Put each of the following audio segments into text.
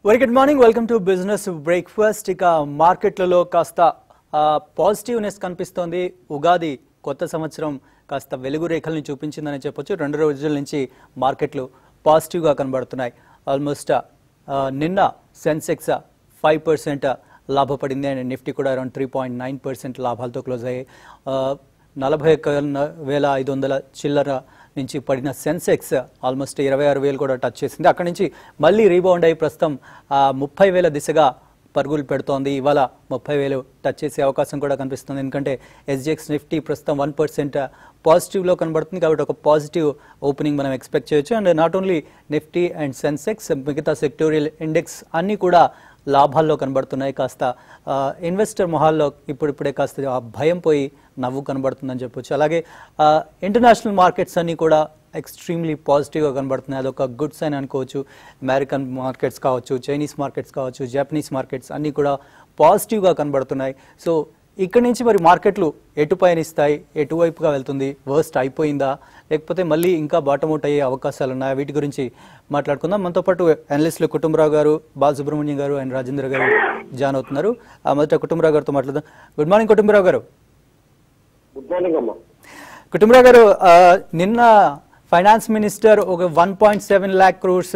Very good morning welcome to business breakfast ఇక మార్కెట్లలో కాస్త పాజిటివ్నెస్ కనిపిస్తోంది ఉగాది కొత్త సంవత్సరం కాస్త వెలుగు రేఖల్ని చూపించిందని చెప్పొచ్చు రెండు రోజుల నుంచి మార్కెట్లు పాజిటివ్గా కనబడుతున్నాయి ఆల్మోస్ట్ నిన్న సెన్సెక్స్ ఫైవ్ పర్సెంట్ లాభపడింది అండ్ నిఫ్టీ కూడా around three point nine percent లాభాలతో క్లోజ్ అయ్యాయి ఆ, నలభై ఒక్క వేల ఐదు వందల చిల్లర నుంచి పడిన సెన్సెక్స్ ఆల్మోస్ట్ ఇరవై ఆరు వేలు కూడా టచ్ చేసింది అక్కడి నుంచి మళ్ళీ రీబౌండ్ అయ్యి ప్రస్తుతం ఆ, ముప్పై వేల దిశగా పరుగులు పెడుతోంది ఇవాళ ముప్పై వేలు టచ్ చేసే అవకాశం కూడా కనిపిస్తుంది ఎందుకంటే ఎస్జిఎక్స్ నిఫ్టీ ప్రస్తుతం వన్ పర్సెంట్ పాజిటివ్లో కనబడుతుంది కాబట్టి ఒక పాజిటివ్ ఓపెనింగ్ మనం ఎక్స్పెక్ట్ చేయొచ్చు and not only Nifty and Sensex మిగతా సెక్టోరియల్ ఇండెక్స్ అన్నీ కూడా లాభాల్లో కనబడుతున్నాయి కాస్త ఆ, ఇన్వెస్టర్ మొహాల్లో ఇప్పుడిప్పుడే కాస్త ఆ భయం పోయి నవ్వు కనబడుతుందని చెప్పొచ్చు అలాగే ఆ, ఇంటర్నేషనల్ మార్కెట్స్ అన్నీ కూడా ఎక్స్ట్రీమ్లీ పాజిటివ్గా కనబడుతున్నాయి అదొక గుడ్ సైన్ అనుకోవచ్చు అమెరికన్ మార్కెట్స్ కావచ్చు చైనీస్ మార్కెట్స్ కావచ్చు జపనీస్ మార్కెట్స్ అన్నీ కూడా పాజిటివ్గా కనబడుతున్నాయి సో ఇక్కడి నుంచి మరి మార్కెట్లు ఎటు పయనిస్తాయి ఎటువైపుగా వెళ్తుంది వర్స్ట్ అయిపోయిందా లేకపోతే మళ్ళీ ఇంకా బాటమ్ అవుట్ అయ్యే అవకాశాలు ఉన్నాయా వీటి గురించి మాట్లాడుకుందాం మనతో పాటు అనలిస్టులు కుటుంబరావు గారు బాలసుబ్రహ్మణ్యం గారు అండ్ రాజేంద్ర గారు జాయిన్ అవుతున్నారు ఆ మొదట కుటుంబరావు గారితో మాట్లాడదాం గుడ్ మార్నింగ్ కుటుంబరావు గారు గుడ్ మార్నింగ్ అమ్మా కుటుంబరావు గారు ఆ, నిన్న ఫైనాన్స్ మినిస్టర్ ఒక one point seven lakh crores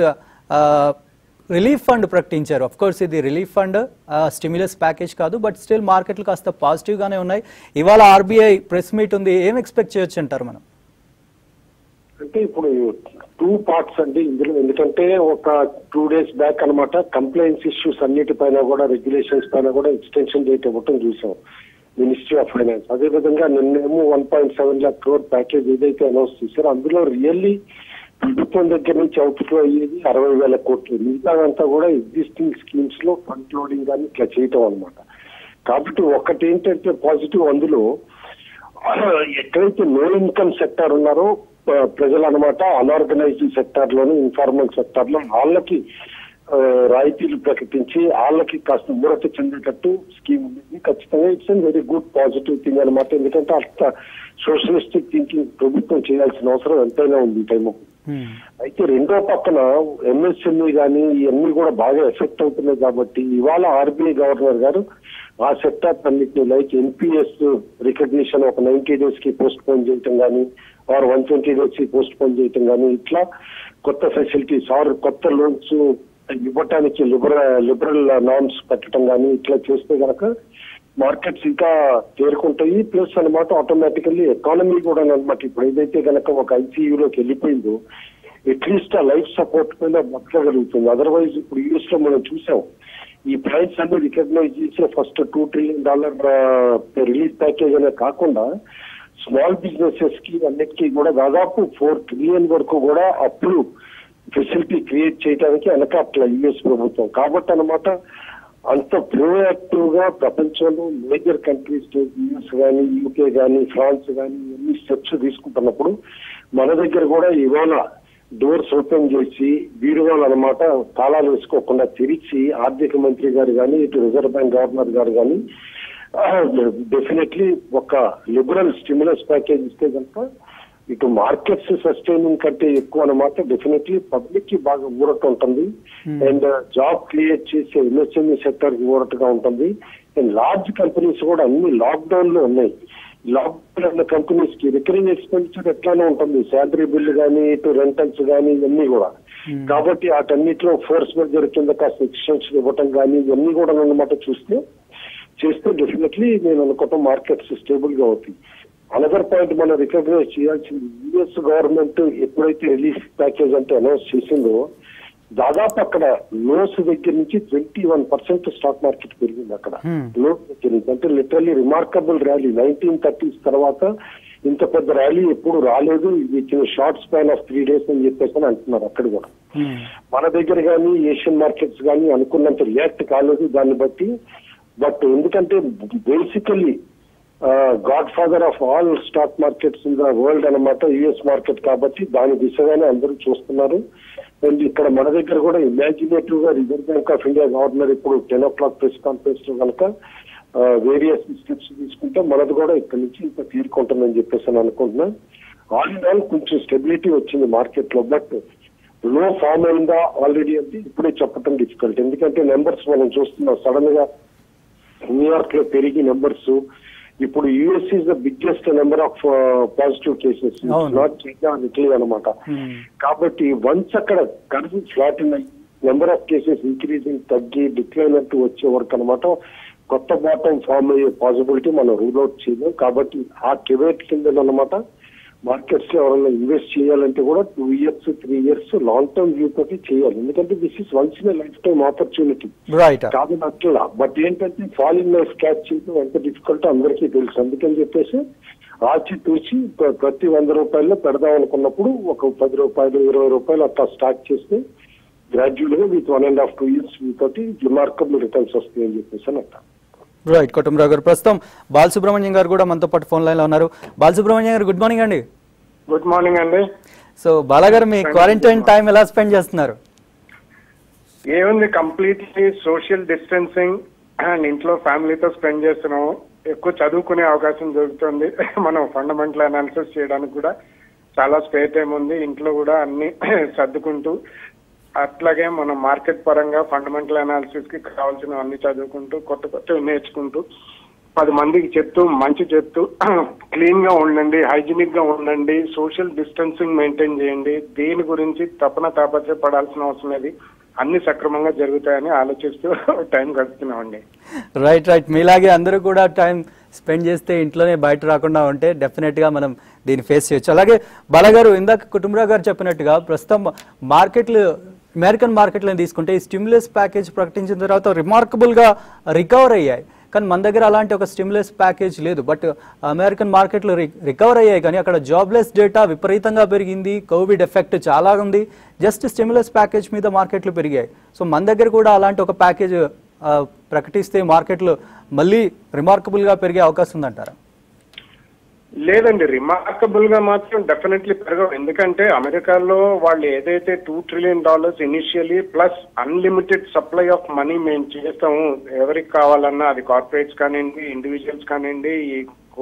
relief fund ప్రకటించారు అఫ్ కోర్స్ ఇది రిలీఫ్ ఫండ్ స్టిమ్యులస్ ప్యాకేజ్ కాదు బట్ స్టిల్ మార్కెట్లు కాస్త పాజిటివ్ గానే ఉన్నాయి ఇవాళ ఆర్బీఐ ప్రెస్ మీట్ ఉంది ఏం ఎక్స్పెక్ట్ చేయొచ్చు అంటారు మనం అంటే ఇప్పుడు టూ పార్ట్స్ అండి ఇందులో ఎందుకంటే ఒక టూ డేస్ బ్యాక్ అన్నమాట కంప్లైంట్స్ ఇష్యూస్ అన్నిటిపైన కూడా రెగ్యులేషన్స్ పైన కూడా ఎక్స్టెన్షన్ డేట్ ఇవ్వటం చూసాం మినిస్ట్రీ ఆఫ్ ఫైనాన్స్ అదే విధంగా నిన్నేమో one point seven lakh crore package ఏదైతే అనౌన్స్ చేశారో అందులో రియల్లీ ప్రభుత్వం దగ్గర నుంచి అవుట్ఫ్లో అయ్యేది అరవై వేల కోట్లు మిగతాదంతా కూడా ఎగ్జిస్టింగ్ స్కీమ్స్ లో ఫండ్ లోడింగ్ కానీ ఇట్లా చేయటం అనమాట కాబట్టి ఒకటి ఏంటంటే పాజిటివ్ అందులో ఎక్కడైతే లో ఇన్కమ్ సెక్టార్ ఉన్నారో ప- ప్రజలు అనమాట అన్ఆర్గనైజ్డ్ సెక్టార్ లోను ఇన్ఫార్మల్ సెక్టార్ లో వాళ్ళకి ఆ, రాయితీలు ప్రకటించి వాళ్ళకి కాస్త ఊరట చెందేటట్టు స్కీమ్ ఉంది ఖచ్చితంగా it's very good positive thing అనమాట ఎందుకంటే అంత సోషలిస్టిక్ థింకింగ్ ప్రభుత్వం చేయాల్సిన అవసరం ఎంతైనా ఉంది ఈ టైం అయితే రెండో పక్కన ఎంఎస్ఎంఈ కానీ ఇవన్నీ కూడా బాగా ఎఫెక్ట్ అవుతున్నాయి కాబట్టి ఇవాళ ఆర్బీఐ గవర్నర్ గారు ఆ సెక్టార్ అన్నిటిని లైక్ ఎన్పిఎస్ రికగ్నిషన్ ఒక నైన్టీ డేస్ కి పోస్ట్ పోన్ చేయటం కానీ ఆర్ వన్ ట్వంటీ డేస్ కి పోస్ట్ పోన్ చేయటం కానీ ఇట్లా కొత్త ఫెసిలిటీస్ ఆర్ కొత్త లోన్స్ ఇవ్వటానికి లిబరల్ లిబరల్ నామ్స్ పెట్టడం కానీ ఇట్లా చేస్తే గనక మార్కెట్స్ ఇంకా చేరుకుంటాయి ప్లస్ అన్నమాట ఆటోమేటికల్లీ ఎకానమీ కూడా అనమాట ఇప్పుడు ఏదైతే గనక ఒక ఐసీయూలోకి వెళ్ళిపోయిందో అట్లీస్ట్ ఆ లైఫ్ సపోర్ట్ పైన బతకగలుగుతుంది అదర్వైజ్ ఇప్పుడు యూఎస్ లో మనం చూసాం ఈ ప్రైస్ అన్ని రికగ్నైజ్ చేసే first two trillion dollar relief package అనే కాకుండా స్మాల్ బిజినెసెస్ కి అన్నిటికీ కూడా దాదాపు ఫోర్ ట్రిలియన్ వరకు కూడా అప్పులు ఫెసిలిటీ క్రియేట్ చేయడానికి వెనకాట్ల యుఎస్ ప్రభుత్వం కాబట్టి అన్నమాట అంత ప్రోయాక్టివ్ గా ప్రపంచంలో మేజర్ కంట్రీస్ యుఎస్ కానీ యూకే కానీ ఫ్రాన్స్ కానీ ఎన్ని స్టెప్స్ తీసుకుంటున్నప్పుడు మన దగ్గర కూడా ఇవాళ డోర్స్ ఓపెన్ చేసి బీరువాలు అనమాట తాళాలు వేసుకోకుండా తెరిచి ఆర్థిక మంత్రి గారు కానీ ఇటు రిజర్వ్ బ్యాంక్ గవర్నర్ గారు కానీ డెఫినెట్లీ ఒక లిబరల్ స్టిమ్యులస్ ప్యాకేజ్ ఇస్తే కనుక ఇటు మార్కెట్స్ సస్టైనింగ్ కంటే ఎక్కువ అనమాట డెఫినెట్లీ పబ్లిక్ కి బాగా ఊరట ఉంటుంది అండ్ జాబ్ క్రియేట్ చేసే ఎంఎస్ఎంఈ సెక్టర్ కి ఊరటగా ఉంటుంది అండ్ లార్జ్ కంపెనీస్ కూడా అన్ని లాక్డౌన్ లో ఉన్నాయి లాక్డౌన్ ఉన్న కంపెనీస్ కి రికరింగ్ ఎక్స్పెండిచర్ ఎట్లానే ఉంటుంది శాలరీ బిల్లు కానీ ఇటు రెంటల్స్ కానీ ఇవన్నీ కూడా కాబట్టి వాటన్నిటిలో ఫోర్స్ మెజర్ కింద కాస్త ఎక్స్టెన్షన్ ఇవ్వటం కానీ ఇవన్నీ కూడా అన్నమాట చూస్తే చేస్తే డెఫినెట్లీ నేను అనుకోవటం మార్కెట్స్ స్టేబుల్ గా అవుతాయి అనదర్ పాయింట్ మనం రికగ్నైజ్ చేయాల్సింది యుఎస్ గవర్నమెంట్ ఎప్పుడైతే రిలీఫ్ ప్యాకేజ్ అంటే అనౌన్స్ చేసిందో దాదాపు అక్కడ లోస్ దగ్గర నుంచి twenty one percent stock market పెరిగింది అక్కడ Hmm. లోస్ దగ్గర నుంచి అంటే literally remarkable rally nineteen thirties తర్వాత ఇంత పెద్ద ర్యాలీ ఎప్పుడు రాలేదు ఇది ఇచ్చిన short span of three days అని చెప్పేసి అని అంటున్నారు అక్కడ కూడా మన దగ్గర కానీ ఏషియన్ మార్కెట్స్ కానీ అనుకున్నంత రియాక్ట్ కాలేదు దాన్ని బట్టి బట్ ఎందుకంటే basically god father of all stock markets in the world అనమాట యుఎస్ మార్కెట్ కాబట్టి దాని దిశగానే అందరూ చూస్తున్నారు అండ్ ఇక్కడ మన దగ్గర కూడా ఇమాజినేటివ్ గా Reserve Bank of India governor ఇప్పుడు ten o'clock press conference లో కనుక వేరియస్ స్టెప్స్ తీసుకుంటే మనది కూడా ఇక్కడ నుంచి ఇంత తీరుకుంటుందని చెప్పేసి అని అనుకుంటున్నా ఆల్ ఇన్ ఆల్ కొంచెం స్టెబిలిటీ వచ్చింది మార్కెట్ లో బట్ లో ఫామ్ అయిందా ఆల్రెడీ అంటే ఇప్పుడే చెప్పడం డిఫికల్ట్ ఎందుకంటే నెంబర్స్ మనం చూస్తున్నాం సడన్ గా న్యూయార్క్ లో పెరిగి నెంబర్స్ ఇప్పుడు US is the biggest number of positive cases అవును. నాట్ చైనా ఇటలీ అనమాట Hmm. కాబట్టి వన్స్ అక్కడ curve flat number of cases increasing తగ్గి డిక్లైన్ అంటూ వచ్చే వరకు అనమాట కొత్త బాటం ఫామ్ అయ్యే పాసిబిలిటీ మనం రూల్ అవుట్ చేయలేం కాబట్టి ఆ కివేట్ కింద అనమాట మార్కెట్స్ లో ఎవరైనా ఇన్వెస్ట్ చేయాలంటే కూడా two years three years long term view తోటి చేయాలి ఎందుకంటే this is once in lifetime opportunity right కాదు అట్లా బట్ ఏంటంటే ఫాలింగ్ లైఫ్ క్యాచ్ చేయడం ఎంత డిఫికల్ట్ అందరికీ తెలుసు అందుకని చెప్పేసి ఆచి తూచి ప్ర- ప్రతి వంద రూపాయల్లో పెడదాం అనుకున్నప్పుడు ఒక పది రూపాయలు ఇరవై రూపాయలు అట్లా స్టార్ట్ చేస్తే గ్రాడ్యువల్ గా with one and half two years తోటి రిమార్కబుల్ రిటర్న్స్ వస్తాయి అని చెప్పేసి అని అంటారు రైట్ కుటుంబరావు గారు ప్రస్తుతం బాలసుబ్రహ్మణ్యం గారు కూడా మనతో పాటు ఫోన్ లైన్ లో ఉన్నారు బాలసుబ్రహ్మణ్యం గారు గుడ్ మార్నింగ్ అండి గుడ్ మార్నింగ్ అండి సో బాలాగారు మీ క్వారంటైన్ టైం ఎలా స్పెండ్ చేస్తున్నారు ఏముంది కంప్లీట్లీ సోషల్ డిస్టెన్సింగ్ అండ్ ఇంట్లో ఫ్యామిలీతో స్పెండ్ చేస్తున్నాము ఎక్కువ చదువుకునే అవకాశం దొరుకుతుంది మనం ఫండమెంటల్ అనాలిసిస్ చేయడానికి కూడా చాలా స్పేర్ టైం ఉంది ఇంట్లో కూడా అన్ని సర్దుకుంటూ అట్లాగే మనం మార్కెట్ పరంగా ఫండమెంటల్ అనాలిసిస్ కి కావాల్సిన అన్ని చదువుకుంటూ కొత్త కొత్తవి నేర్చుకుంటూ పది మందికి చెప్తూ మంచి చెప్తూ క్లీన్ గా ఉండండి హైజీనిక్ గా ఉండండి సోషల్ డిస్టెన్సింగ్ మెయింటైన్ చేయండి దేని గురించి తపన తాపత్రపడాల్సిన అవసరం లేదు అన్ని సక్రమంగా జరుగుతాయని ఆలోచిస్తూ టైం గడుపుతున్నామండి రైట్ రైట్ మీలాగే అందరూ కూడా టైం స్పెండ్ చేస్తే ఇంట్లోనే బయట రాకుండా ఉంటే డెఫినెట్ గా మనం దీన్ని ఫేస్ చేయొచ్చు అలాగే బాలగారు ఇందాక కుటుంబరావు గారు చెప్పినట్టుగా ప్రస్తుతం మార్కెట్లు అమెరికన్ మార్కెట్లను తీసుకుంటే ఈ స్టిమ్యులస్ ప్యాకేజ్ ప్రకటించిన తర్వాత రిమార్కబుల్ గా రికవర్ అయ్యాయి కానీ మన దగ్గర అలాంటి ఒక స్టిమ్యులస్ ప్యాకేజ్ లేదు బట్ అమెరికన్ మార్కెట్లు రికవర్ అయ్యాయి కానీ అక్కడ జాబ్లెస్ డేటా విపరీతంగా పెరిగింది కోవిడ్ ఎఫెక్ట్ చాలా ఉంది జస్ట్ స్టిమ్యులస్ ప్యాకేజ్ మీద మార్కెట్లు పెరిగాయి సో మన దగ్గర కూడా అలాంటి ఒక ప్యాకేజ్ ఆ, ప్రకటిస్తే మార్కెట్లు మళ్ళీ రిమార్కబుల్ గా పెరిగే అవకాశం ఉందంటారా లేదండి రిమార్కబుల్ గా మాత్రం డెఫినెట్లీ పెరగవు ఎందుకంటే అమెరికాలో వాళ్ళు ఏదైతే two trillion dollars initially plus unlimited supply of money మేము చేస్తాము ఎవరికి కావాలన్నా అది కార్పొరేట్స్ కానివ్వండి ఇండివిజువల్స్ కానివ్వండి ఈ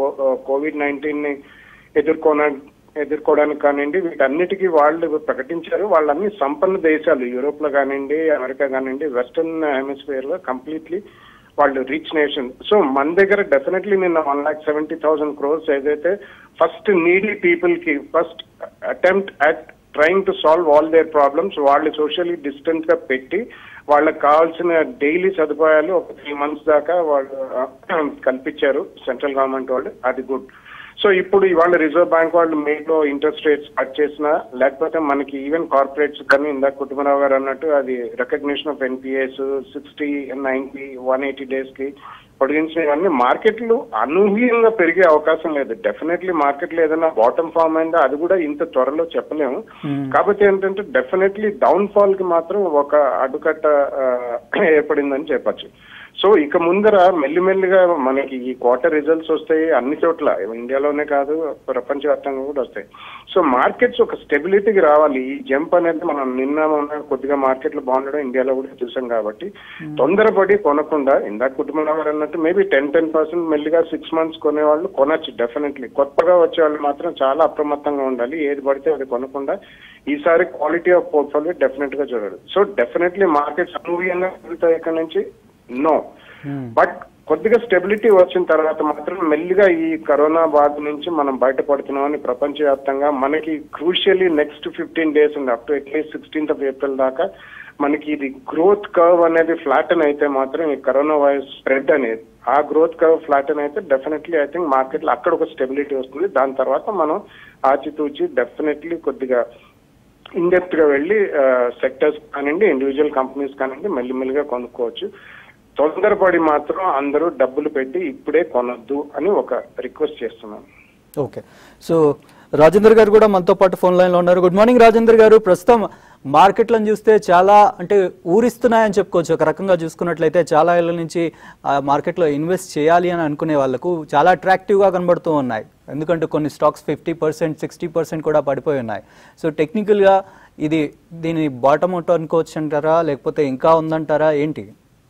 కోవిడ్ నైన్టీన్ ని ఎదుర్కొన ఎదుర్కోవడానికి కానివ్వండి వీటన్నిటికీ వాళ్ళు ప్రకటించారు వాళ్ళన్ని సంపన్న దేశాలు యూరోప్ లో కానివ్వండి అమెరికా కానివ్వండి వెస్టర్న్ హెమిస్ఫియర్ లో కంప్లీట్లీ వాళ్ళు రీచ్ నేషన్ సో మన దగ్గర డెఫినెట్లీ నిన్న one lakh seventy thousand crores ఏదైతే ఫస్ట్ నీడీ పీపుల్ కి first attempt at trying to solve all their problems వాళ్ళు సోషల్లీ డిస్టెన్స్ గా పెట్టి వాళ్ళకి కావాల్సిన డైలీ సదుపాయాలు ఒక త్రీ మంత్స్ దాకా వాళ్ళు ఆ, కల్పించారు సెంట్రల్ గవర్నమెంట్ వాళ్ళు అది గుడ్ సో ఇప్పుడు ఇవాళ రిజర్వ్ బ్యాంక్ వాళ్ళు మేలో ఇంట్రెస్ట్ రేట్స్ కట్ చేసినా లేకపోతే మనకి ఈవెన్ కార్పొరేట్స్ కానీ ఇందాక కుటుంబరావు గారు అన్నట్టు అది recognition of NPS sixty ninety one eighty days కి పొడిగించిన ఇవన్నీ మార్కెట్లు అనూహ్యంగా పెరిగే అవకాశం లేదు డెఫినెట్లీ మార్కెట్లో ఏదైనా బాటమ్ ఫామ్ అయిందా అది కూడా ఇంత త్వరలో చెప్పలేము కాకపోతే ఏంటంటే డెఫినెట్లీ డౌన్ ఫాల్ కి మాత్రం ఒక అడ్డుకట్ట ఆ, ఏర్పడిందని చెప్పచ్చు సో ఇక ముందర మెల్లిమెల్లిగా మనకి ఈ క్వార్టర్ రిజల్ట్స్ వస్తాయి అన్ని చోట్ల ఇండియాలోనే కాదు ప్రపంచవ్యాప్తంగా కూడా వస్తాయి సో మార్కెట్స్ ఒక స్టెబిలిటీకి రావాలి ఈ జంప్ అనేది మనం నిన్న మొన్న కొద్దిగా మార్కెట్లు బాగుండడం ఇండియాలో కూడా చూసాం కాబట్టి తొందరపడి కొనకుండా ఇందాక కుటుంబంలో గారు అన్నట్టు మేబీ టెన్ టెన్ పర్సెంట్ మెల్లిగా సిక్స్ మంత్స్ కొనేవాళ్ళు కొనొచ్చు డెఫినెట్లీ కొత్తగా వచ్చే వాళ్ళు మాత్రం చాలా అప్రమత్తంగా ఉండాలి ఏది పడితే అది కొనకుండా ఈసారి క్వాలిటీ ఆఫ్ పోర్ట్ఫోలియో డెఫినెట్ గా చూడాలి సో డెఫినెట్లీ మార్కెట్స్ అనూహ్యంగా పెరుగుతాయి ఇక్కడ నుంచి నో బట్ కొద్దిగా స్టెబిలిటీ వచ్చిన తర్వాత మాత్రం మెల్లిగా ఈ కరోనా బాధ నుంచి మనం బయటపడుతున్నామని ప్రపంచవ్యాప్తంగా మనకి క్రూషియలీ నెక్స్ట్ ఫిఫ్టీన్ డేస్ ఉంది up to at least sixteenth of April దాకా మనకి ఇది గ్రోత్ కర్వ్ అనేది ఫ్లాటన్ అయితే మాత్రం ఈ కరోనా వైరస్ స్ప్రెడ్ అనేది ఆ గ్రోత్ కర్వ్ ఫ్లాటన్ అయితే డెఫినెట్లీ ఐ థింక్ మార్కెట్ లో అక్కడ ఒక స్టెబిలిటీ వస్తుంది దాని తర్వాత మనం ఆచితూచి డెఫినెట్లీ కొద్దిగా ఇన్డెప్త్ గా వెళ్ళి సెక్టర్స్ కానివ్వండి ఇండివిజువల్ కంపెనీస్ కానివ్వండి మెల్లిమెల్లిగా కొనుక్కోవచ్చు తొందరపడి మాత్రం అందరూ డబ్బులు పెట్టి ఇప్పుడే కొనొద్దు అని ఒక రిక్వెస్ట్ చేస్తున్నాను ఓకే సో రాజేందర్ గారు కూడా మనతో పాటు ఫోన్ లైన్ లో ఉన్నారు గుడ్ మార్నింగ్ రాజేందర్ గారు ప్రస్తుతం మార్కెట్లను చూస్తే చాలా అంటే ఊరిస్తున్నాయని చెప్పుకోవచ్చు ఒక రకంగా చూసుకున్నట్లయితే చాలా ఏళ్ళ నుంచి ఆ మార్కెట్లో ఇన్వెస్ట్ చేయాలి అని అనుకునే వాళ్ళకు చాలా అట్రాక్టివ్గా కనబడుతూ ఉన్నాయి ఎందుకంటే కొన్ని stocks fifty percent sixty percent కూడా పడిపోయి ఉన్నాయి సో టెక్నికల్గా ఇది దీని బాటమ్ అవుట్ అనుకోవచ్చు అంటారా లేకపోతే ఇంకా ఉందంటారా ఏంటి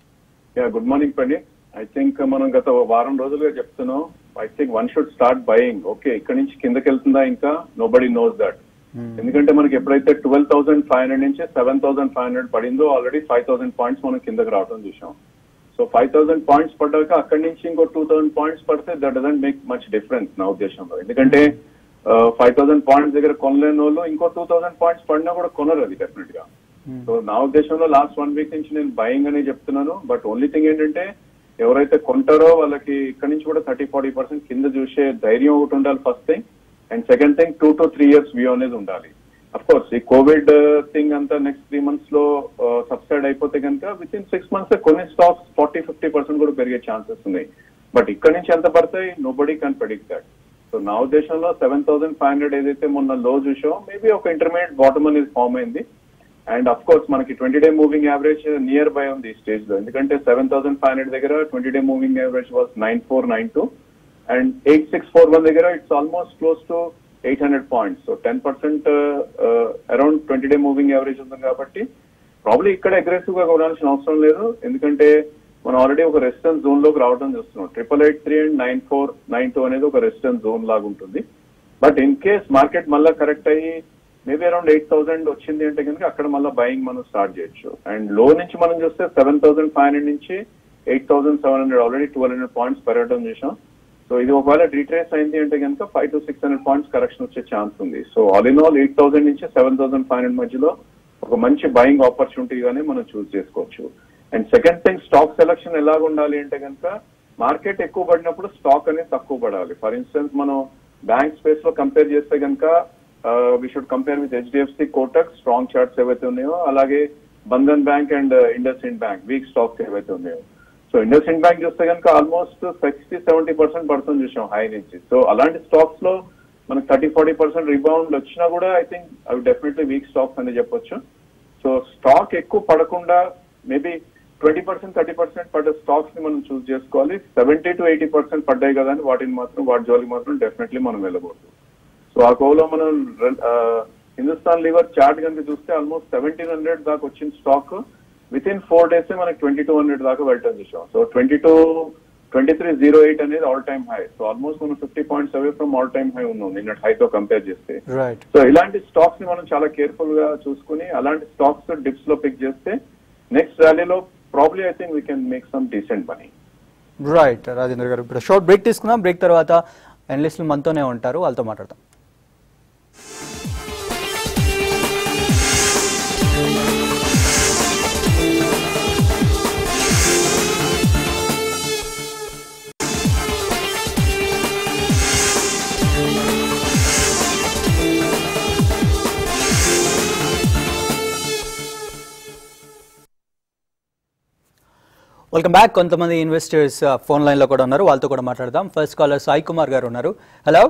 yeah good morning Pandit I think మనం గత వారం రోజులుగా చెప్తున్నాం I think one should start buying okay ఇక్కడ నుంచి కిందకి వెళ్తుందా ఇంకా నో బడీ నోస్ దట్ ఎందుకంటే మనకి ఎప్పుడైతే ట్వెల్వ్ థౌసండ్ ఫైవ్ హండ్రెడ్ నుంచి సెవెన్ థౌసండ్ ఫైవ్ హండ్రెడ్ పడిందో ఆల్రెడీ ఫైవ్ థౌసండ్ పాయింట్స్ మనం కిందకి రావడం చూసాం సో ఫైవ్ థౌసండ్ పాయింట్స్ పడ్డాక అక్కడి నుంచి ఇంకో టూ థౌసండ్ పాయింట్స్ పడితే that doesn't make much difference నా ఉద్దేశంలో ఎందుకంటే ఫైవ్ థౌసండ్ పాయింట్స్ దగ్గర కొనలేని వాళ్ళు ఇంకో టూ థౌసండ్ పాయింట్స్ పడినా కూడా కొనరు అది డెఫినెట్ గా సో నా ఉద్దేశంలో లాస్ట్ వన్ వీక్ నుంచి నేను భయంగానే అనే చెప్తున్నాను బట్ ఓన్లీ థింగ్ ఏంటంటే ఎవరైతే కొంటారో వాళ్ళకి ఇక్కడ నుంచి కూడా థర్టీ ఫార్టీ పర్సెంట్ కింద చూసే ధైర్యం ఒకటి ఉండాలి first thing and second thing two to three years view అనేది ఉండాలి అఫ్ కోర్స్ ఈ కోవిడ్ థింగ్ అంతా నెక్స్ట్ త్రీ మంత్స్ లో సబ్సైడ్ అయిపోతే కనుక విత్ ఇన్ సిక్స్ మంత్స్ కొన్ని స్టాక్స్ ఫార్టీ ఫిఫ్టీ పర్సెంట్ కూడా పెరిగే ఛాన్సెస్ ఉన్నాయి బట్ ఇక్కడ నుంచి ఎంత పడతాయి nobody can predict that so నా ఉద్దేశంలో సెవెన్ థౌసండ్ ఫైవ్ హండ్రెడ్ ఏదైతే మొన్న లో చూసామో మేబీ ఒక ఇంటర్మీడియట్ బాటమ్ అనేది ఫామ్ అయింది అండ్ అఫ్ కోర్స్ మనకి twenty day moving average nearby ఉంది ఈ స్టేజ్ లో ఎందుకంటే సెవెన్ థౌసండ్ ఫైవ్ హండ్రెడ్ దగ్గర twenty day moving average was nine four nine two and eight six four one దగ్గర it's almost close to eight hundred points so ten percent around twenty day moving average ఉంది కాబట్టి probably ఇక్కడ aggressive గా కొనాల్సిన అవసరం లేదు ఎందుకంటే మనం ఆల్రెడీ ఒక రెసిడెన్స్ జోన్ లోకి రావడం చూస్తున్నాం triple eight three and nine four nine two అనేది ఒక రెసిడెన్స్ జోన్ లాగా ఉంటుంది బట్ ఇన్ కేస్ మార్కెట్ మళ్ళీ కరెక్ట్ అయ్యి మేబీ అరౌండ్ ఎయిట్ థౌసండ్ వచ్చింది అంటే కనుక అక్కడ మళ్ళీ బయింగ్ మనం స్టార్ట్ చేయొచ్చు అండ్ లో నుంచి మనం చూస్తే సెవెన్ థౌసండ్ ఫైవ్ హండ్రెడ్ నుంచి eight thousand seven hundred already twelve hundred points పెరగడం చూసాం సో ఇది ఒకవేళ రీట్రేస్ అయింది అంటే కనుక five to six hundred points correction వచ్చే ఛాన్స్ ఉంది so all in all eight thousand నుంచి సెవెన్ థౌసండ్ ఫైవ్ హండ్రెడ్ మధ్యలో ఒక మంచి బయింగ్ ఆపర్చునిటీగానే మనం చూస్ చేసుకోవచ్చు and second thing stock selection ఎలాగ ఉండాలి అంటే కనుక మార్కెట్ ఎక్కువ పడినప్పుడు స్టాక్ అనేది తక్కువ పడాలి ఫర్ ఇన్స్టెన్స్ మనం బ్యాంక్ స్పేస్ లో కంపేర్ చేస్తే కనుక we should compare with HDFC Kotak strong charts ఏవైతే ఉన్నాయో అలాగే Bandhan bank and IndusInd bank weak stocks ఏవైతే ఉన్నాయో సో ఇండస్ ఇండ్ బ్యాంక్ చూస్తే కనుక ఆల్మోస్ట్ సిక్స్టీ సెవెంటీ పర్సెంట్ పడుతుంది చూసాం హై నుంచి సో అలాంటి స్టాక్స్ లో మనకి థర్టీ ఫార్టీ పర్సెంట్ రిబౌండ్ వచ్చినా కూడా ఐ థింక్ అవి డెఫినెట్లీ వీక్ స్టాక్స్ అని చెప్పొచ్చు సో స్టాక్ ఎక్కువ పడకుండా maybe twenty percent thirty percent పడ్డ స్టాక్స్ ని మనం చూస్ చేసుకోవాలి సెవెంటీ టు ఎయిటీ పర్సెంట్ పడ్డాయి కదా అని వాటిని మాత్రం వాటి జోలికి మాత్రం డెఫినెట్లీ మనం వెళ్ళకూడదు సో ఆ కోలో మనం ఆ, హిందుస్థాన్ లివర్ చార్ట్ కనుక చూస్తే ఆల్మోస్ట్ సెవెంటీన్ హండ్రెడ్ దాకా వచ్చిన stock within four days మనకి ట్వంటీ టూ హండ్రెడ్ దాకా వెళ్ళటం చూసాం so twenty two twenty three zero eight అనేది all time high so almost మనం fifty points away from all time high ఉన్నాం నిన్న హైతో కంపేర్ చేస్తే రైట్ సో ఇలాంటి స్టాక్స్ ని మనం చాలా కేర్ఫుల్ గా చూసుకుని అలాంటి స్టాక్స్ డిప్స్ లో పిక్ చేస్తే నెక్స్ట్ ర్యాలీలో probably I think we can make some decent money right Rajendra గారు ఇప్పుడు షార్ట్ బ్రేక్ తీసుకుందాం బ్రేక్ తర్వాత అనలిస్టులు మనతోనే ఉంటారు వాళ్ళతో మాట్లాడతాం వెల్కమ్ బ్యాక్ కొంతమంది ఇన్వెస్టర్స్ ఫోన్ లైన్ లో కూడా ఉన్నారు వాళ్ళతో కూడా మాట్లాడదాం ఫస్ట్ కాలర్ సాయి కుమార్ గారు ఉన్నారు హలో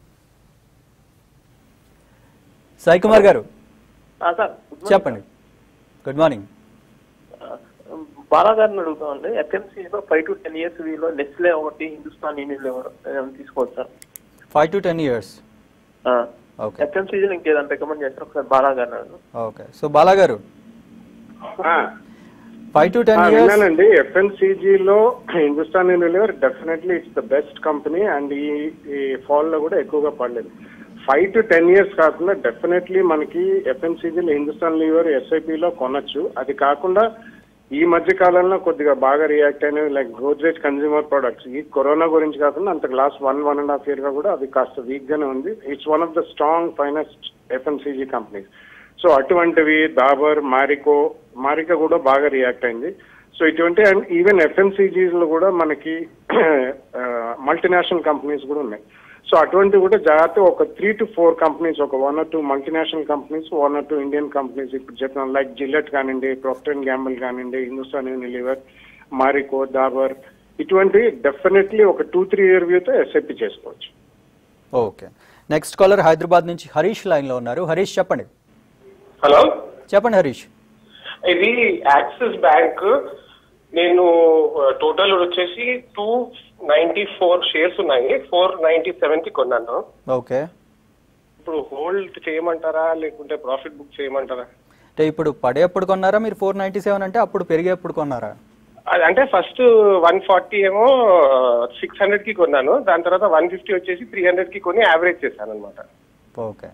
సాయి కుమార్ గారు ఆ, సార్ గుడ్ మార్నింగ్ చెప్పండి గుడ్ మార్నింగ్ సార్. బాలా గారిని అడుగుతామండి ఎఫ్ఎంసీలో ఫైవ్ టు టెన్ ఇయర్స్ వీలో నెస్లే ఒకటి హిందుస్థాన్ యూనిలివర్ ఏమైనా తీసుకోవచ్చు sir five to ten years okay ఎఫ్ఎంసీలో ఇంకేదైనా రికమెండ్ చేస్తారు ఒకసారి బాలా గారిని అడుగు ఓకే సో బాలా గారు ఫైవ్ టు టెన్ ఇయర్స్ విన్నానండి ఎఫ్ఎన్సీజీ లో Hindustan Unilever definitely it's the best company and ఈ ఈ ఫాల్ లో కూడా ఎక్కువగా పడలేదు ఫైవ్ టు టెన్ ఇయర్స్ కాకుండా డెఫినెట్లీ మనకి ఎఫ్ఎన్సీజీలో హిందుస్థాన్ లీవర్ ఎస్ఐపిలో కొనొచ్చు అది కాకుండా ఈ మధ్య కాలంలో కొద్దిగా బాగా రియాక్ట్ అయినవి లైక్ గోద్రేజ్ కన్జ్యూమర్ ప్రొడక్ట్స్ ఈ కరోనా గురించి కాకుండా అంత last one one and half year గా కూడా అది కాస్త వీక్ గానే ఉంది it's one of the strong finance FMCG companies so అటువంటివి దాబర్ మారికో మారికా కూడా బాగా రియాక్ట్ అయింది సో ఇటువంటి అండ్ ఈవెన్ ఎఫ్ఎంసీజీస్ లో కూడా మనకి మల్టీనేషనల్ కంపెనీస్ కూడా ఉన్నాయి సో అటువంటి కూడా జాగ్రత్త ఒక త్రీ టు ఫోర్ కంపెనీస్ ఒక one or two multinational companies one or two Indian companies ఇప్పుడు చెప్పిన లైక్ జిల్లెట్ కానివ్వండి ప్రొక్టర్ అండ్ గ్యాంబుల్ కానివ్వండి హిందుస్థాన్ యూనిలివర్ మారికో దాబర్ ఇటువంటి డెఫినెట్లీ ఒక టూ త్రీ ఇయర్ వ్యూతో ఎస్ఐపి చేసుకోవచ్చు ఓకే నెక్స్ట్ కాలర్ హైదరాబాద్ నుంచి హరీష్ లైన్ లో ఉన్నారు హరీష్ చెప్పండి హలో చెప్పండి హరీష్ ఇది యాక్సిస్ బ్యాంక్ నేను టోటల్ వచ్చేసి టూ నైన్టీ ఫోర్ షేర్స్ ఉన్నాయి ఫోర్ నైన్టీ సెవెన్ కి కొన్నాను ఓకే ఇప్పుడు హోల్డ్ చేయమంటారా లేకుంటే ప్రాఫిట్ బుక్ చేయమంటారా అంటే ఇప్పుడు పడేప్పుడు కొన్నారా మీరు ఫోర్ నైంటీ సెవెన్ అంటే అప్పుడు పెరిగేప్పుడు కొన్నారా అది అంటే ఫస్ట్ వన్ ఫార్టీ ఏమో సిక్స్ హండ్రెడ్ కి కొన్నాను దాని తర్వాత వన్ ఫిఫ్టీ వచ్చేసి త్రీ హండ్రెడ్ కి కొని యావరేజ్ చేశాను అనమాట ఓకే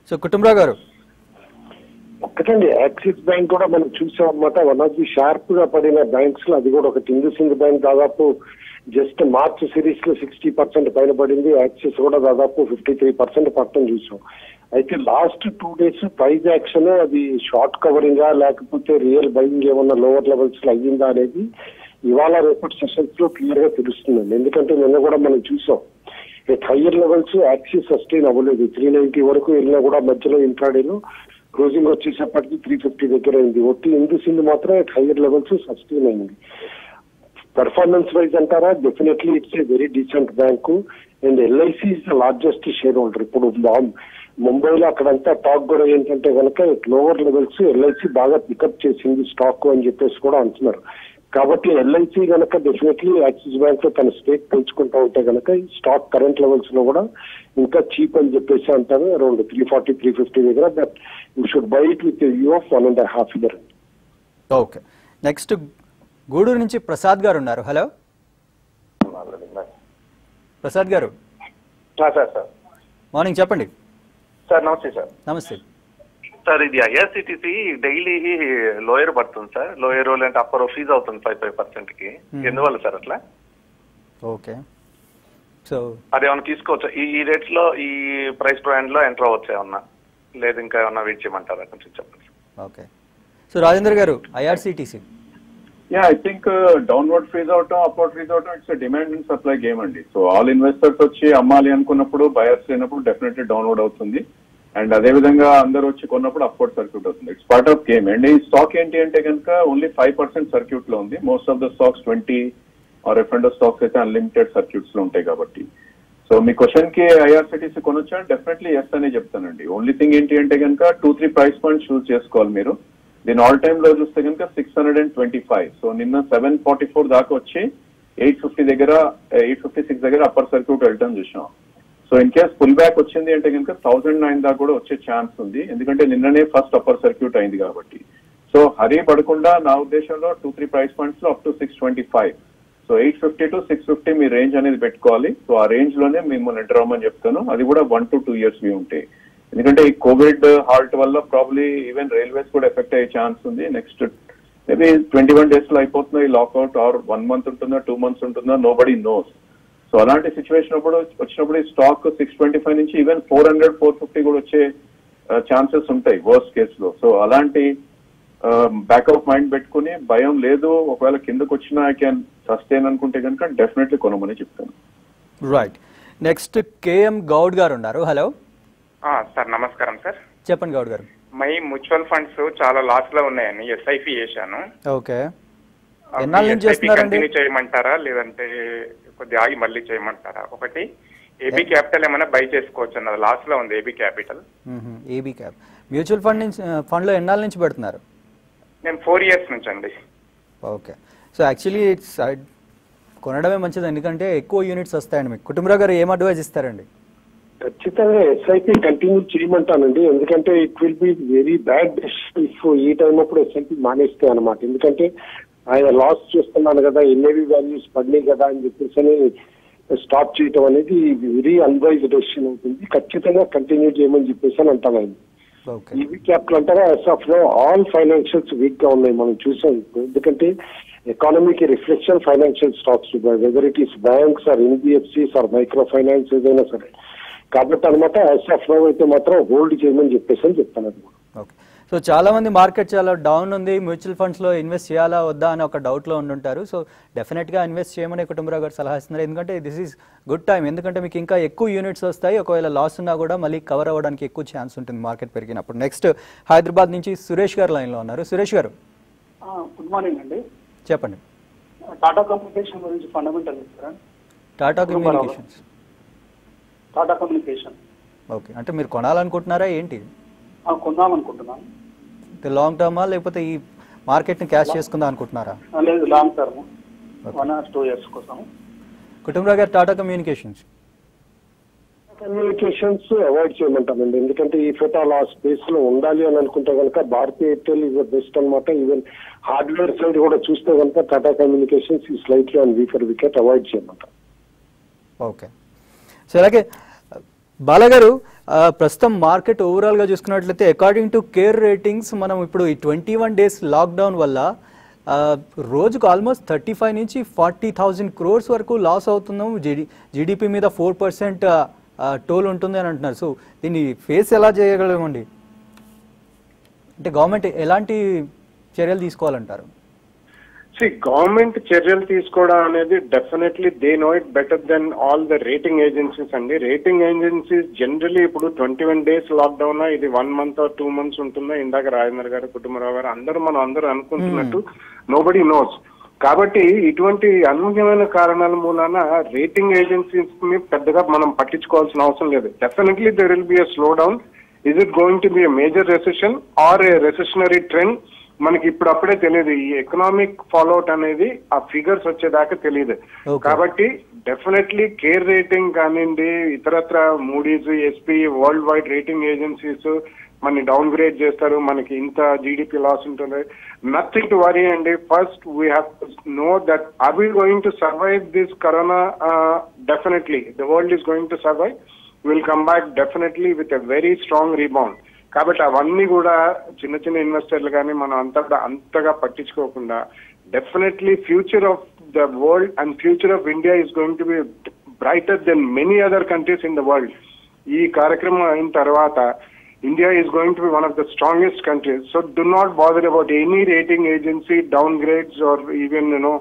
సో కుటుంబరావు గారు ఒక్కటండి యాక్సిస్ బ్యాంక్ కూడా మనం చూసాం అనమాట వన్ ఆఫ్ ది షార్ప్ గా పడిన బ్యాంక్స్ లో అది కూడా ఒక సింగ్ బ్యాంక్ దాదాపు జస్ట్ మార్చ్ సిరీస్ లో సిక్స్టీ పర్సెంట్ పైన పడింది యాక్సిస్ కూడా దాదాపు ఫిఫ్టీ త్రీ పర్సెంట్ పట్టడం చూసాం అయితే last two days price action అది షార్ట్ కవరింగా లేకపోతే రియల్ బయింగ్ ఏమన్నా లోవర్ లెవెల్స్ లో అయ్యిందా అనేది ఇవాళ రేపటి సెషన్స్ లో క్లియర్ గా తెలుస్తుందండి ఎందుకంటే నిన్న కూడా మనం చూసాం at higher levels Axis sustain అవ్వలేదు త్రీ నైన్టీ వరకు వెళ్ళినా కూడా మధ్యలో ఇంట్రాడేలో క్లోజింగ్ వచ్చేసప్పటికి త్రీ ఫిఫ్టీ దగ్గర అయింది ఒట్టి ఇందుసింది మాత్రం ఎట్ హయ్యర్ లెవెల్స్ సస్టైన్ అయింది పర్ఫార్మెన్స్ వైజ్ అంటారా definitely it's a very decent bank and LIC is the largest shareholder ఇప్పుడు బాం- ముంబైలో అక్కడంతా టాక్ కూడా ఏంటంటే కనుక లోవర్ లెవెల్స్ ఎల్ఐసి బాగా పికప్ చేసింది స్టాక్ అని చెప్పేసి కూడా అంటున్నారు కాబట్టి ఎల్ఐసి కనుక డెఫినెట్లీ యాక్సిస్ బ్యాంక్ లో తన స్టేక్ పెంచుకుంటా ఉంటే కనుక ఈ స్టాక్ కరెంట్ లెవెల్స్ లో కూడా ఇంకా చీప్ అని చెప్పేసి అంటారు around three forty three fifty దగ్గర but you should buy it with view of one and half year okay next Guduru నుంచి ప్రసాద్ గారు ఉన్నారు హలో ప్రసాద్ గారు సార్ సార్ మార్నింగ్ చెప్పండి సార్ నమస్తే సార్ నమస్తే సార్ ఇది ఐఆర్సిటిసి డైలీ లోయర్ పడుతుంది సార్ లోయర్ లేదంటే అప్పర్ ఫీజ్ అవుతుంది ఫైవ్ ఫైవ్ పర్సెంట్ కి ఎందువల్ల సార్ అట్లా ఓకే సో అదేమన్నా తీసుకోవచ్చా ఈ ఈ రేట్స్ లో ఈ ప్రైస్ బ్రాండ్ లో ఎంటర్ అవ్వచ్చు ఏమన్నా లేదు ఇంకా ఏమన్నా వెయిట్ చేయమంటారా కొంచెం చెప్పండి ఓకే సో రాజేంద్ర గారు IRCTC yeah I think downward freeze అవటం అప్వర్డ్ ఫ్రీజ్ అవటం it's demand and supply game అండి సో ఆల్ ఇన్వెస్టర్స్ వచ్చి అమ్మాలి అనుకున్నప్పుడు బయర్స్ లేనప్పుడు డెఫినెట్లీ డౌన్వర్డ్ అవుతుంది అండ్ అదే విధంగా అందరూ వచ్చి కొన్నప్పుడు అప్వర్డ్ సర్క్యూట్ అవుతుంది it's part of game and ఈ స్టాక్ ఏంటి అంటే కనుక ఓన్లీ ఫైవ్ పర్సెంట్ సర్క్యూట్ లో ఉంది most of the stocks twenty or F stocks అయితే అన్లిమిటెడ్ సర్క్యూట్స్ లో ఉంటాయి కాబట్టి సో మీ క్వశ్చన్ కి ఐఆర్సిటీసీ కొనొచ్చా డెఫినెట్లీ ఎస్ అనే చెప్తానండి ఓన్లీ థింగ్ ఏంటి అంటే కనుక two three price points choose చేసుకోవాలి మీరు దీని ఆల్ టైమ్ లో చూస్తే కనుక six hundred and twenty five so నిన్న సెవెన్ ఫార్టీ ఫోర్ దాకా వచ్చి ఎయిట్ ఫిఫ్టీ దగ్గర ఎయిట్ ఫిఫ్టీ సిక్స్ దగ్గర అప్పర్ సర్క్యూట్ వెళ్ళటం చూసాం so in case pull back వచ్చింది అంటే కనుక థౌసండ్ నైన్ దాకా కూడా వచ్చే ఛాన్స్ ఉంది ఎందుకంటే నిన్ననే ఫస్ట్ అప్పర్ సర్క్యూట్ అయింది కాబట్టి సో హరీ పడకుండా నా ఉద్దేశంలో టూ త్రీ ప్రైస్ పాయింట్స్ లో up to six twenty five so eight fifty to six fifty మీ రేంజ్ అనేది పెట్టుకోవాలి సో ఆ రేంజ్ లోనే మేము ఎంటర్ అవ్వమని చెప్తాను అది కూడా వన్ టు టూ ఇయర్స్ వి ఉంటాయి ఎందుకంటే ఈ కోవిడ్ హాల్ట్ వల్ల ప్రాబ్లీ ఈవెన్ రైల్వేస్ కూడా ఎఫెక్ట్ అయ్యే ఛాన్స్ ఉంది next maybe twenty one days లో అయిపోతుందో ఈ లాక్అవుట్ ఆర్ వన్ మంత్ ఉంటుందా టూ మంత్స్ ఉంటుందా నో బడీ నోస్ సో అలాంటి సిచ్యువేషన్ అప్పుడు వచ్చినప్పుడు ఈ స్టాక్ సిక్స్ ట్వంటీ ఫైవ్ నుంచి even four hundred four fifty కూడా వచ్చే ఛాన్సెస్ ఉంటాయి వర్స్ట్ కేస్ లో సో అలాంటి బ్యాకప్ మైండ్ పెట్టుకుని భయం లేదు ఒకవేళ కిందకు వచ్చినా ఐ క్యాన్ సస్టైన్ అనుకుంటే కనుక డెఫినెట్లీ కొనమని చెప్తాను రైట్ నెక్స్ట్ కేఎం గౌడ్ గారు ఉన్నారు హలో సార్ నమస్కారం సార్ చెప్పండి గౌడ్ గారు మై మ్యూచువల్ ఫండ్స్ చాలా లాస్ లో ఉన్నాయని ఎస్ఐపి చేశాను ఓకే ఎన్నాళ్ళ నుంచి చేస్తున్నారండి కంటిన్యూ చేయమంటారా లేదంటే కొద్దిగా ఆగి మళ్ళీ చేయమంటారా ఒకటి ఏబీ క్యాపిటల్ ఏమైనా బై చేసుకోవచ్చు అన్నది లాస్ లో ఉంది AB capital AB cap mutual fund నుంచి ఫండ్లో ఎన్నాళ్ళ నుంచి పెడుతున్నారు నేను ఫోర్ ఇయర్స్ నుంచి అండి ఓకే సో యాక్చువల్లీ ఇట్స్ కొనడమే మంచిది ఎందుకంటే ఎక్కువ యూనిట్స్ వస్తాయండి మీకు కుటుంబరావు గారు ఏం అడ్వైజ్ ఇస్తారండి ఖచ్చితంగా ఎస్ఐపి కంటిన్యూ చేయమంటానండి ఎందుకంటే it will be very bad if ఈ టైం అప్పుడు ఎస్ఐపి మానేస్తే అనమాట ఎందుకంటే ఆయన లాస్ చేస్తున్నాను కదా ఎన్ఏవి వాల్యూస్ పడినాయి కదా అని చెప్పేసి స్టాప్ చేయటం అనేది వెరీ అన్వైజ్ డెసిషన్ అవుతుంది ఖచ్చితంగా కంటిన్యూ చేయమని చెప్పేసి అని అంటాను ఆయన ఓకే ఈవీ క్యాపిటల్ అంటారా ఎస్ఎఫ్ లో ఆల్ ఫైనాన్షియల్స్ వీక్ గా ఉన్నాయి మనం చూసాం ఎందుకంటే ఎకానమీకి reflection financial stocks whether it is banks or NBFCs or micro finance ఏదైనా సరే కాబట్టి అనమాట ఎస్ఎఫ్ లో అయితే మాత్రం హోల్డ్ చేయమని చెప్పేసి అని చెప్తాను అది ఓకే సో చాలా మంది మార్కెట్ చాలా డౌన్ ఉంది మ్యూచువల్ ఫండ్స్లో ఇన్వెస్ట్ చేయాలా వద్దా అని ఒక డౌట్లో ఉండుంటారు సో డెఫినెట్గా ఇన్వెస్ట్ చేయమని కుటుంబరావు గారు సలహా ఇస్తున్నారు ఎందుకంటే దిస్ ఈజ్ గుడ్ టైం ఎందుకంటే మీకు ఇంకా ఎక్కువ యూనిట్స్ వస్తాయి ఒకవేళ లాస్ ఉన్నా కూడా మళ్ళీ కవర్ అవ్వడానికి ఎక్కువ ఛాన్స్ ఉంటుంది మార్కెట్ పెరిగినప్పుడు నెక్స్ట్ హైదరాబాద్ నుంచి సురేష్ గారు లైన్లో ఉన్నారు సురేష్ గారు గుడ్ మార్నింగ్ అండి చెప్పండి టాటా కమ్యూనికేషన్ గురించి ఫండమెంటల్ ఇస్తారా Tata communications Tata communication okay అంటే మీరు కొనాలనుకుంటున్నారా ఏంటి కొందాం అనుకుంటున్నాను లాంగ్ టర్మా లేకపోతే ఈ మార్కెట్ని క్యాష్ చేసుకుందాం అనుకుంటున్నారా ఆ, లేదు long term one or two years కోసం కుటుంబరావు గారు టాటా కమ్యూనికేషన్స్ కమ్యూనికేషన్స్ అవాయిడ్ చేయమంటానండి ఎందుకంటే ఈ ఫెటాల్ ఆ స్పేస్ లో ఉండాలి అని అనుకుంటే కనుక Bharatiya Airtel is the best అనమాట ఈవెన్ హార్డ్వేర్ సైడ్ కూడా చూస్తే కనుక టాటా కమ్యూనికేషన్స్ ఈ slightly on weaker wicket avoid చేయమంటాం ఓకే సో అలాగే బాలగారు ఆ, ప్రస్తుతం మార్కెట్ ఓవరాల్గా చూసుకున్నట్లయితే అకార్డింగ్ టు కేర్ రేటింగ్స్ మనం ఇప్పుడు ఈ ట్వంటీ వన్ డేస్ లాక్డౌన్ వల్ల ఆ, రోజుకు ఆల్మోస్ట్ థర్టీ ఫైవ్ నుంచి ఫార్టీ థౌజండ్ క్రోర్స్ వరకు లాస్ అవుతున్నాం జీడి జీడిపి మీద ఫోర్ పర్సెంట్ టోల్ ఉంటుంది అని అంటున్నారు సో దీన్ని ఫేస్ ఎలా చేయగలమండి అంటే గవర్నమెంట్ ఎలాంటి చర్యలు తీసుకోవాలంటారు సి గవర్నమెంట్ చర్యలు తీసుకోవడం అనేది definitely they know it better than all the rating agencies అండి రేటింగ్ ఏజెన్సీస్ జనరలీ ఇప్పుడు ట్వంటీ వన్ డేస్ లాక్డౌన్ ఇది వన్ మంత్ టూ మంత్స్ ఉంటుందా ఇందాక రాజేంద్ర గారు కుటుంబరావు గారు అందరూ మనం అందరూ అనుకుంటున్నట్టు నోబడి నోస్ కాబట్టి ఇటువంటి అనూహ్యమైన కారణాల మూలాన రేటింగ్ ఏజెన్సీస్ ని పెద్దగా మనం పట్టించుకోవాల్సిన అవసరం లేదు definitely there will be a slowdown is it going to be a major recession or a recessionary trend మనకి ఇప్పుడు అప్పుడే తెలియదు ఈ ఎకనామిక్ ఫాలోఅవుట్ అనేది ఆ ఫిగర్స్ వచ్చేదాకా తెలియదు Okay. కాబట్టి డెఫినెట్లీ కేర్ రేటింగ్ కానివ్వండి ఇతరత్ర Moody's SP worldwide rating agencies మనని డౌన్ గ్రేడ్ చేస్తారు మనకి ఇంత జీడిపి లాస్ ఉంటుంది నథింగ్ టు వరీ అండి first we have know that are we going to survive this corona definitely the world is going to survive will come back definitely with a very strong rebound కాబట్టి అవన్నీ కూడా చిన్న చిన్న ఇన్వెస్టర్లు కానీ మనం అంతగా అంతగా పట్టించుకోకుండా definitely future of the world and future of India is going to be brighter than many other countries in the world ఈ కార్యక్రమం అయిన తర్వాత India is going to be one of the strongest countries so do not bother about any rating agency downgrades or even you know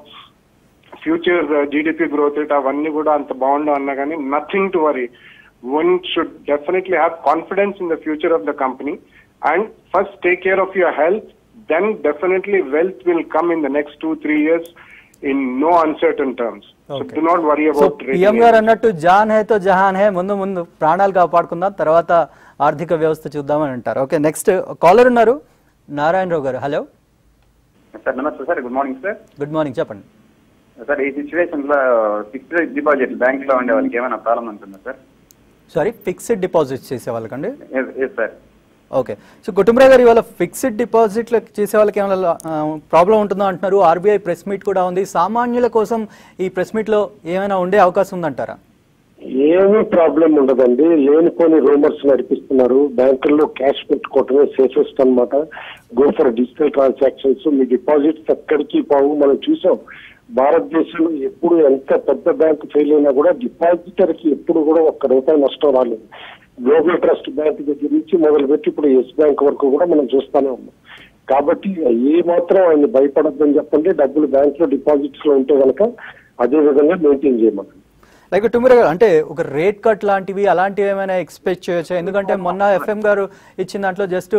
future GDP growth rate అవన్నీ కూడా అంత బాగుండవు అన్నా కానీ nothing to worry one should definitely have confidence in the future of the company and first take care of your health then definitely wealth will come in the next two three years in no uncertain terms so Okay. Do not worry so about PM గారు అన్నట్టు John హే తో జహాన్ హే ముందు ముందు ప్రాణాలు కాపాడుకుందాం తర్వాత ఆర్థిక వ్యవస్థ చూద్దామని అంటారు ఓకే నెక్స్ట్ కాలర్ ఉన్నారు నారాయణరావు గారు హలో సార్ నమస్తే sir good morning sir good morning చెప్పండి సార్ ఈ సిచ్యువేషన్ లో ఫిక్స్డ్ డిపాజిట్ బ్యాంక్ లో ఉండే వాళ్ళకి ఏమైనా ప్రాబ్లం ఉంటుందా సార్ సారీ ఫిక్స్డ్ డిపాజిట్ చేసే వాళ్ళకండి yes sir okay so Kutumbarao గారు ఇవాళ ఫిక్స్డ్ డిపాజిట్లు చేసే వాళ్ళకి ఏమైనా ప్రాబ్లం ఉంటుందో అంటున్నారు ఆర్బీఐ ప్రెస్ మీట్ కూడా ఉంది సామాన్యుల కోసం ఈ ప్రెస్ మీట్లో ఏమైనా ఉండే అవకాశం ఉందంటారా ఏమీ ప్రాబ్లం ఉండదండి లేనిపోని రూమర్స్ నడిపిస్తున్నారు బ్యాంకుల్లో క్యాష్ పెట్టుకోవటమే సేఫెస్ట్ అన్నమాట గో ఫర్ డిజిటల్ ట్రాన్సాక్షన్స్ మీ డిపాజిట్స్ ఎక్కడికి పోవు మనం చూసాం భారతదేశంలో ఎప్పుడు ఎంత పెద్ద బ్యాంక్ ఫెయిల్ అయినా కూడా డిపాజిటర్ కి ఎప్పుడు కూడా ఒక్క రూపాయి నష్టం రాలేదు గ్లోబల్ ట్రస్ట్ బ్యాంక్ దగ్గర నుంచి మొదలుపెట్టి ఇప్పుడు ఎస్ బ్యాంక్ వరకు కూడా మనం చూస్తానే ఉన్నాం కాబట్టి ఏ మాత్రం ఆయన భయపడద్దని చెప్పండి డబ్బులు బ్యాంక్ లో డిపాజిట్స్ లో ఉంటే కనుక అదే విధంగా మెయింటైన్ చేయమని లైక్ టుమిరా గారు అంటే ఒక రేట్ కట్ లాంటివి అలాంటివి ఏమైనా ఎక్స్పెక్ట్ చేయొచ్చా ఎందుకంటే మొన్న ఎఫ్ఎం గారు ఇచ్చిన దాంట్లో జస్ట్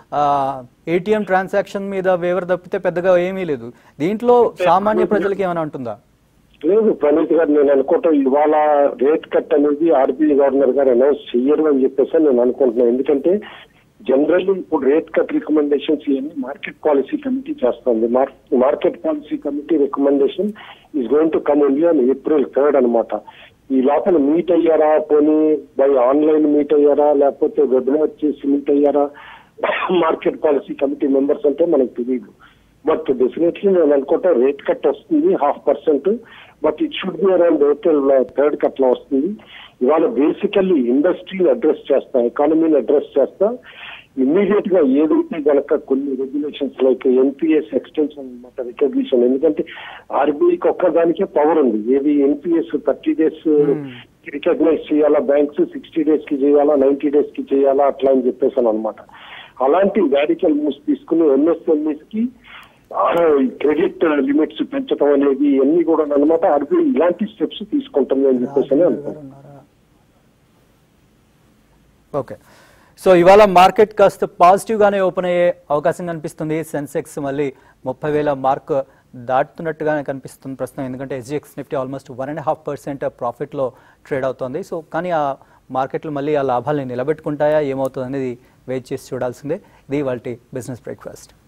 ఏటీఎం ట్రాన్సాక్షన్ మీద వేవర్ తప్పితే పెద్దగా ఏమీ లేదు దీంట్లో సామాన్య ప్రజలకి ఏమైనా ఉంటుందా లేదు ప్రణీత్ గారు నేను అనుకుంటాం ఇవాళ రేట్ కట్ అనేది ఆర్బీఐ గవర్నర్ గారు అనౌన్స్ చెయ్యరు అని చెప్పేసి నేను అనుకుంటున్నాను ఎందుకంటే జనరల్లీ ఇప్పుడు రేట్ కట్ రికమెండేషన్స్ ఇవన్నీ మార్కెట్ పాలసీ కమిటీ చేస్తుంది market policy committee recommendation is going to come only on April third అనమాట ఈ లోపల మీట్ అయ్యారా పోనీ బై ఆన్లైన్ మీట్ అయ్యారా లేకపోతే వెబినార్ చేసి మీట్ అయ్యారా మార్కెట్ పాలసీ కమిటీ మెంబర్స్ అంటే మనకు తెలియదు బట్ డెఫినెట్లీ నేను అనుకుంటా రేట్ కట్ వస్తుంది half percent but it should be around April third cut లో వస్తుంది ఇవాళ బేసికల్లీ ఇండస్ట్రీని అడ్రస్ చేస్తా ఎకానమీని అడ్రస్ చేస్తా ఇమ్మీడియట్ గా ఏదైతే గనక కొన్ని రెగ్యులేషన్స్ లైక్ ఎన్పిఎస్ ఎక్స్టెన్షన్ అనమాట రికగ్నిషన్ ఎందుకంటే ఆర్బీఐకి ఒక్కదానికే పవర్ ఉంది ఏది ఎన్పిఎస్ థర్టీ డేస్ రికగ్నైజ్ చేయాలా బ్యాంక్స్ సిక్స్టీ డేస్ కి చేయాలా నైన్టీ డేస్ కి చేయాలా అట్లా అని చెప్పేసాను అనమాట అలాంటి రాడికల్ మూవ్స్ తీసుకుని ఎంఎస్ఎంఈస్ కి క్రెడిట్ లిమిట్స్ పెంచడం అనేది ఇవన్నీ కూడా అనమాట ఆర్బీఐ ఇలాంటి స్టెప్స్ తీసుకుంటుంది అని చెప్పేసి అని అనుకుంటున్నాను ఓకే సో ఇవాళ మార్కెట్ కాస్త పాజిటివ్ గానే ఓపెన్ అయ్యే అవకాశం కనిపిస్తుంది సెన్సెక్స్ మళ్ళీ ముప్పై వేల మార్క్ దాటుతున్నట్టుగానే కనిపిస్తుంది ప్రస్తుతం ఎందుకంటే SGX Nifty almost one and half percent ప్రాఫిట్లో ట్రేడ్ అవుతుంది సో కానీ ఆ మార్కెట్లు మళ్ళీ ఆ లాభాలని నిలబెట్టుకుంటాయా ఏమవుతుంది అనేది వెయిట్ చేసి చూడాల్సిందే ఇది వాళ్ళ బిజినెస్ బ్రేక్ఫాస్ట్